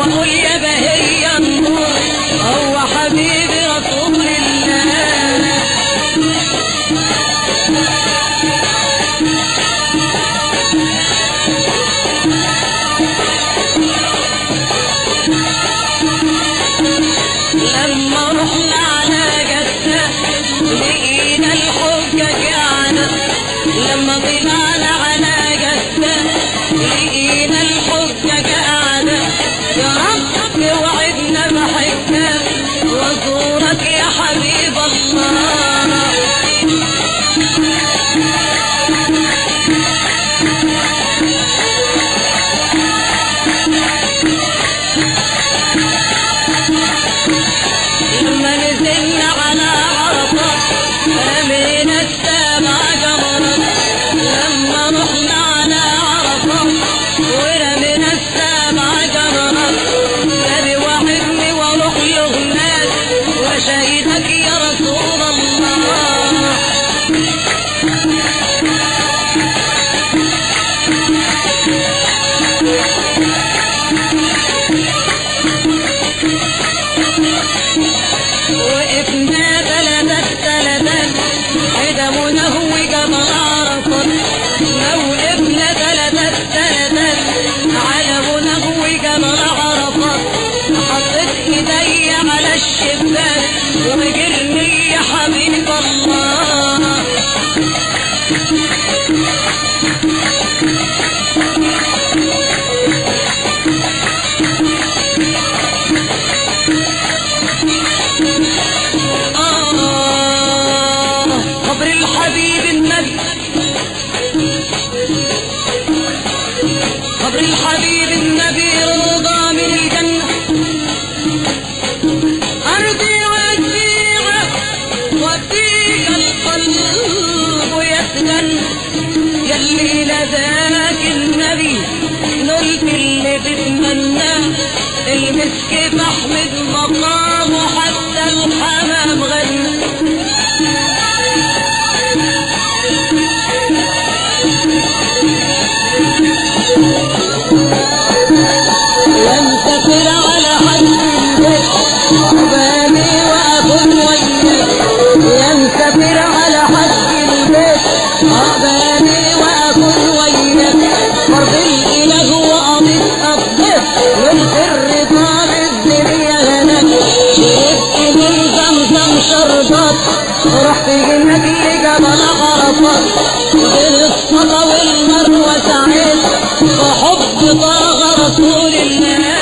واقول يا بهي النور هو حبيبي رسول الله لما رحنا على جدة لقينا الحجة جعنا لما طلعنا على جدة لقينا الحجة جعنا يا رب وعدنا بحجة وزورك يا حبيب الله لما نزلنا على عرفة رمينا السماء جمرت لما رحنا على عرفة ورمينا السماء جمرت نبي وحدني واروح له هناك وشهدك يا رسول الله وقفنا ثلاثة ثلاثات حدا منهوي جبل عرفات لو وقفنا ثلاثة ثلاثات على منهوي جبل عرفات حطيت ايدي على الشباك وجرني يا حبيب الله آه قبر الحبيب النبي قبر الحبيب النبي روضة من الجنة أرضي وديعة وديك القلب يسجن يلي لذاك النبي نلت اللي تتمناه المسك محمد مقامه حتى الحمام غنى ينتفر على حد البيت عقبالي واكون وياك ينتفر على حد البيت عقبالي واكون وياك فرض الاله وقضيت الضيف والبر طال الدنيا هناك شربت من زمزم شربات رحت هناك لجبل عرفات غير الصفا والمروه سعيد وحب طه رسول الله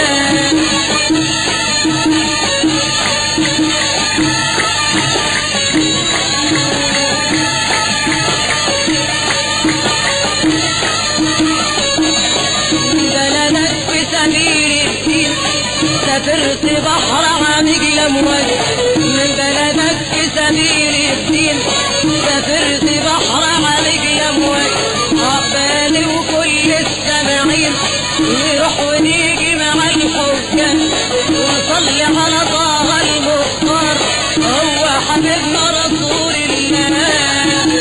بلدك في سبيل الدين سافرت بحر عميق الامواج من بلدك في سبيل الدين سافرت بحر عميق الامواج عقبالي وكل السامعين نروح ونيجي مع الحجاج ونصلي على طه المختار هو حبيبنا رسول الله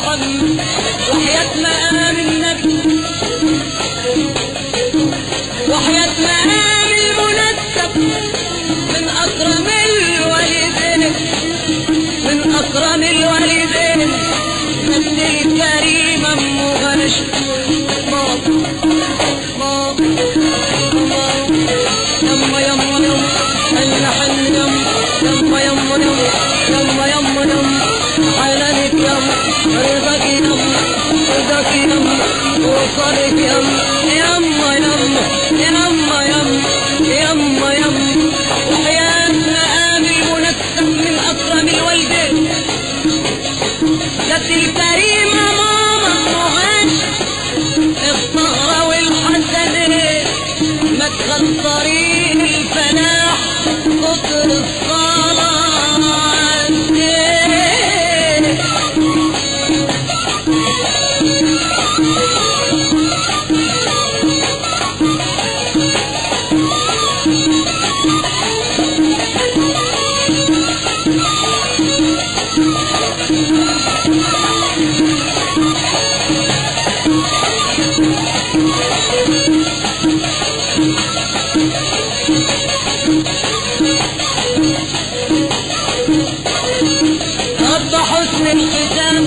محمد وحياة مقام النبي وحياة مقام المنسب من أكرم الوالدين من أكرم الوالدين بنت الكريم أم غنش ماما ماما يما يما يما حن حن يما يما يما يما يما يما يما حنانك يما رضاك يما رضاك يما وصلك يما يما يما يما يما يما يما وحياة مقام المنسب من أكرم الوالدين جت الكريمة ماما مهاش الصغرى والحسنين مدخل طريق الفلاح قطر الصلاة عالدين رب حسن الختام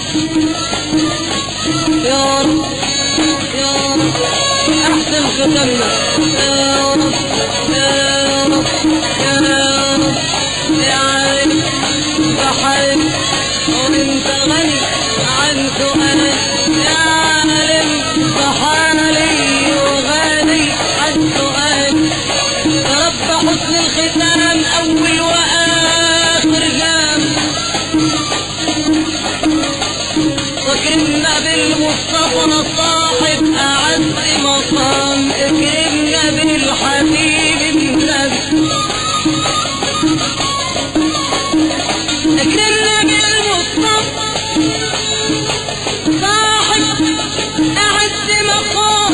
يا رب يا رب احسن ختامنا يا رب يا رب يا رب يا عالم يا حلم وانت غني عن سؤال يا عالم سبحان لي وغني عن سؤال يا رب حسن الختام اول واخر جام واكرمنا بالمصطفى صاحب أعز مقام اكرمنا بالحبيب النبي اكرمنا بالمصطفى صاحب أعز مقام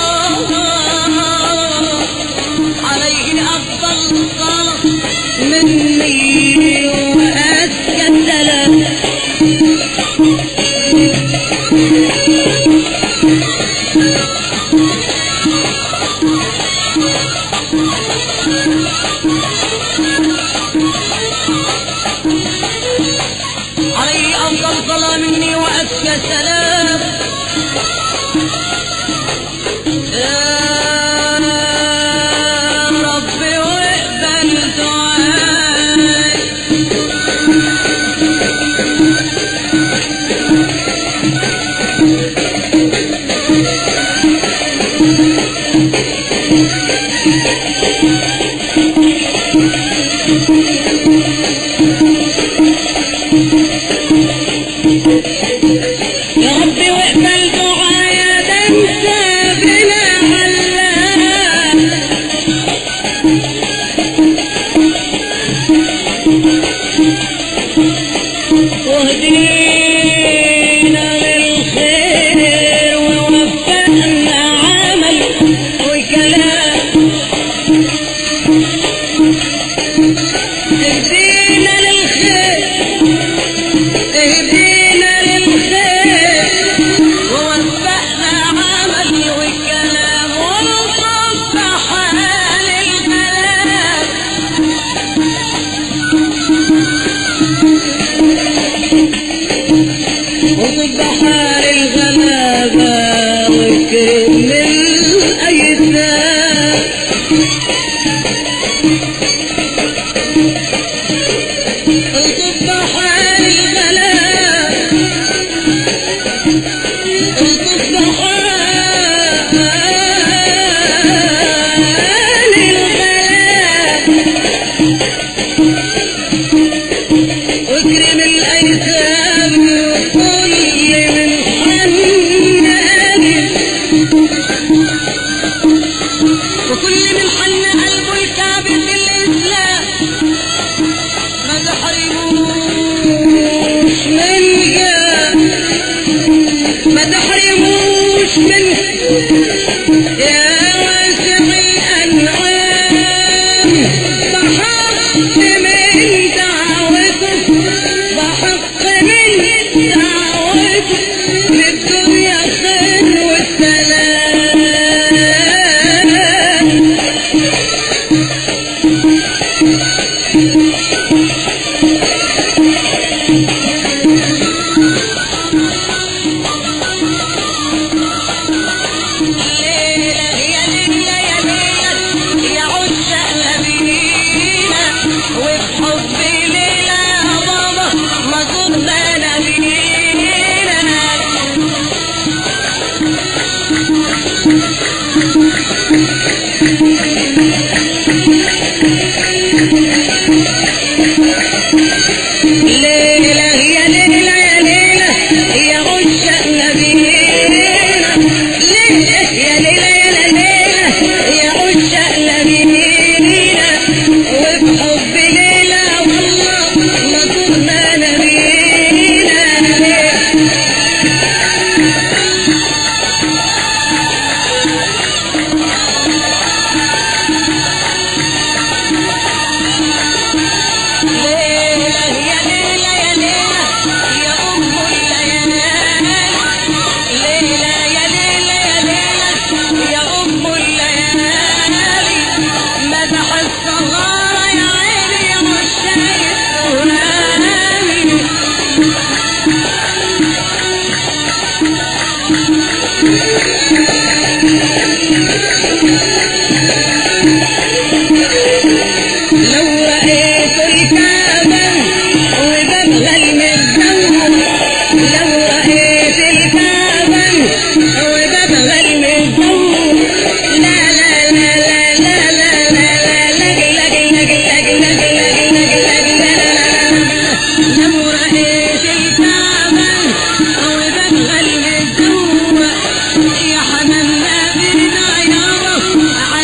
عليه أفضل الصلاة مني وأزكى السلام عليه أفضل صلاة مني وأزكى سلام يا رب واقبل دعائي يا رب واقبل دعايا ده انت بلا علام واهدينا للخير ووفقنا عمل وكلام اهدينا للخير اهدينا للخير ووفقنا عمل وكلام ونصف حال الملام وصب حال الغلابة وكرم الأيتام وصب حال الغلابة وصب حال الغلابة واكرم الايتام وكل من حن ابي وكل من حن قلبه الكعبة بالاسلام ما تحرموش من جاه ما تحرموش من يا واسع الانعام بحق من دعوته بحق من دعوته للدنيا خير والسلام ليلة يا ليلة يا ليلة يا عشاق نبينا وبحب ليلة يا بابا ما زرنا نبينا ليلة يا ليلة يا ليلة يا عشاق نبينا ليلة يا ليلة يا ليلة يا عشاق نبينا وبحب ليلة والله ما زرنا نبينا ليلة يا ليلة يا ليلة يا أم الليالي ليلة يا ليلة يا ليلة يا أم الليالي مدح الصغار يا عيني يا مشايخ ونامي لو رأيت الكعبة وببغى المزدور لو رأيت الكعبة وببغى المزدور لا لا لا لا لا لا لا لا لك لك لك لك لك لك لك لك لا لا لا لا لو رأيت الكعبة وببغى المزدور يا حمام نبينا يا رب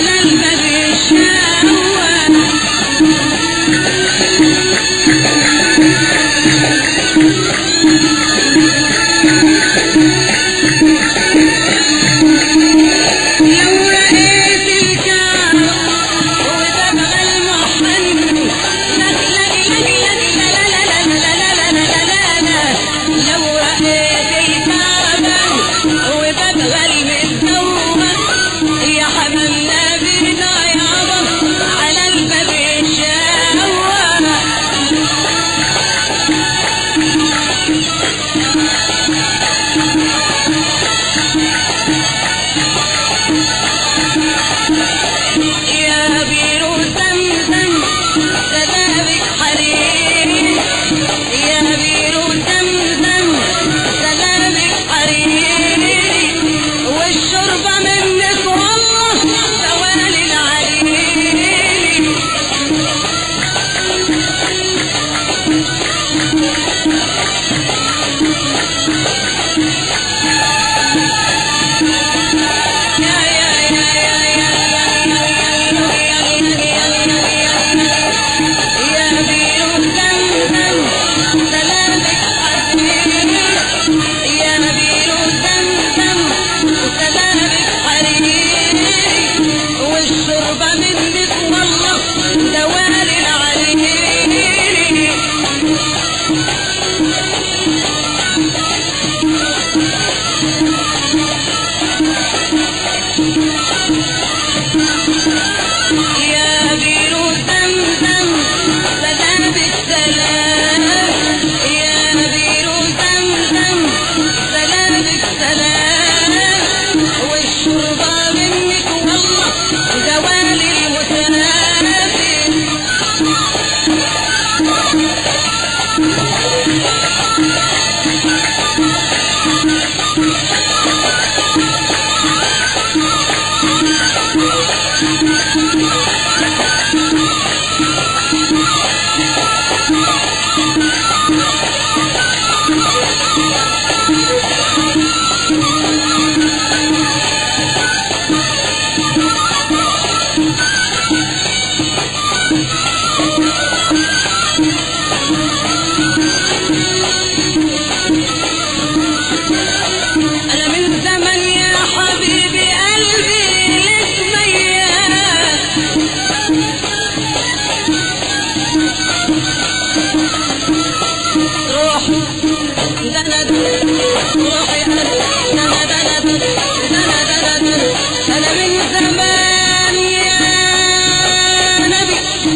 روحي أنا أنا أنا أنا أنا أنا من زمان يا نبي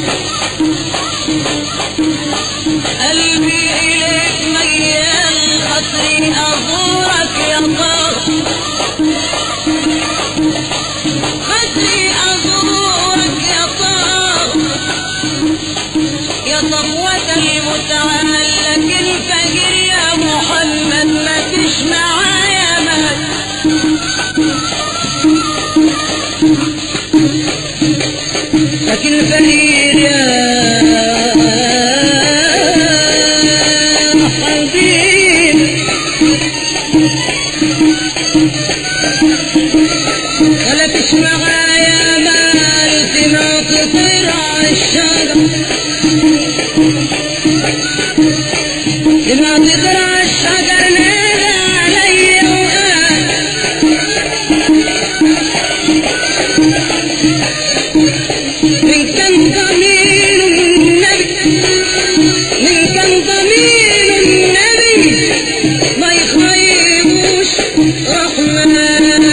قلبي إليك ميال خاطري أزورك يا طه خاطري أزورك يا طه يا صفوة المتعال لكن فجر يا محمد ما فيش معايا مال لكن فقير يا حبيب ولا فيش معايا مال سمعت طلع الشجر سمعت طلع الشجر نادى علي وقال من كان ضمير النبي من كان ضمير النبي ما يخيبوش رحمن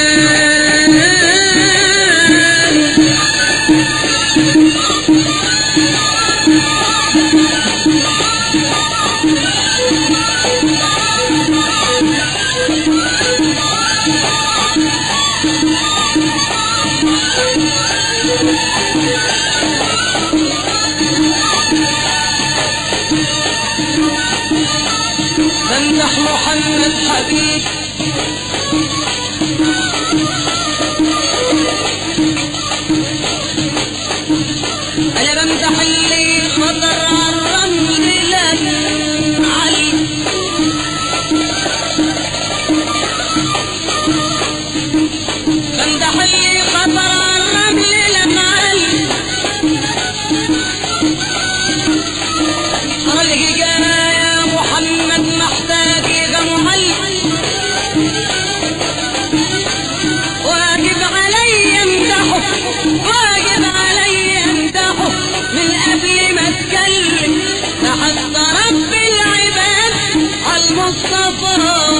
بمدح محمد حبيب انا بمدح اللي خطر الرمل لن علي بمدح اللي خطر الرمل لن علي رجع يا محمد محتاج يا معلم واجب علي امدحه واجب علي امدحه من قبل ما اتكلم لحتى رب العباد المصطفى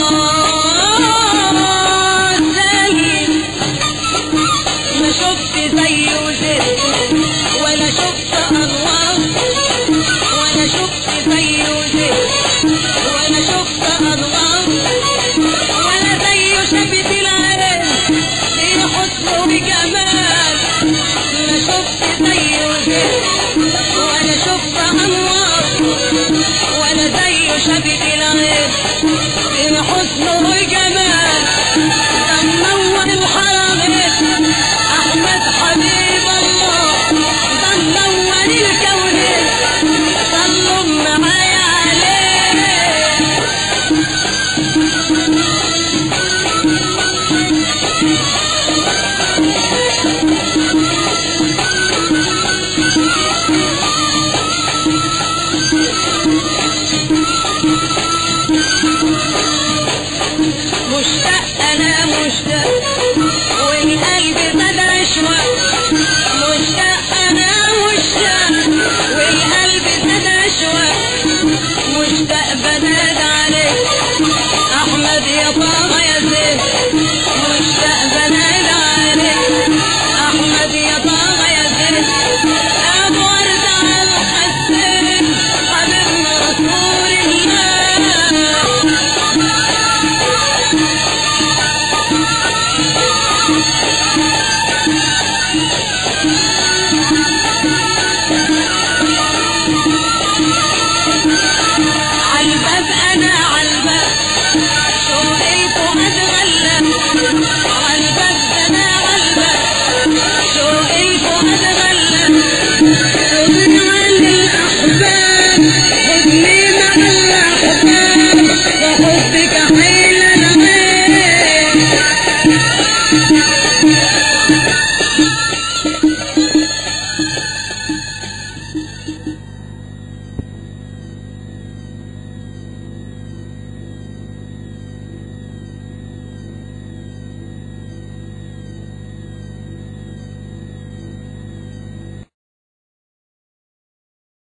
سلم ما شفت زيه زين ولا شفت انوار وانا شفت زيه زين وانا شفت انوار ولا زيه شفت العين في حسن وجمال ما شفت زيه زين وانا شفت انوار ولا زيه شفت العين في حسن وجمال ده منور الحرمين احمد حبيب الله ده منور الكونين صلوا معايا عليه مشتاق انا مشتاق والقلب بدا يشوق مشتاق انا مشتاق والقلب بدا يشوق مشتاق بنادى عليك احمد يا طه يا زين مشتاق بنادى عليك احمد يا طه يا زين ابو ورد على الحسين حبيبنا رسول الله عالباب انا عالباب شوقكم اتغلب عالباب انا عالباب شوقكم اتغلب خذني عن الاحباب خذني مع الاحباب